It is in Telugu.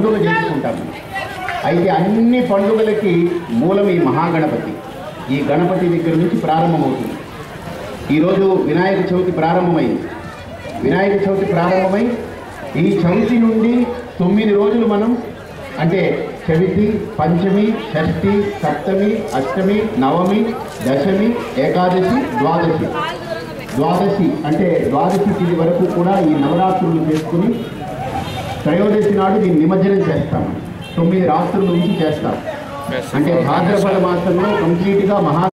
పండుగ చేసుకుంటాము అయితే అన్ని పండుగలకి మూలం ఈ మహాగణపతి ఈ గణపతి దగ్గర నుంచి ప్రారంభమవుతుంది ఈరోజు వినాయక చవితి ప్రారంభమైంది వినాయక చవితి ప్రారంభమై ఈ చవితి నుండి తొమ్మిది రోజులు మనం అంటే చవితి పంచమి షష్ఠి సప్తమి అష్టమి నవమి దశమి ఏకాదశి ద్వాదశి ద్వాదశి అంటే ద్వాదశి తిథి వరకు కూడా ఈ నవరాత్రులు చేసుకుని త్రయోదశి నాడు దీన్ని నిమజ్జనం చేస్తాం తొమ్మిది రాత్రుల నుంచి చేస్తాం అంటే భాద్రపద మాసంలో కంప్లీట్గా మహా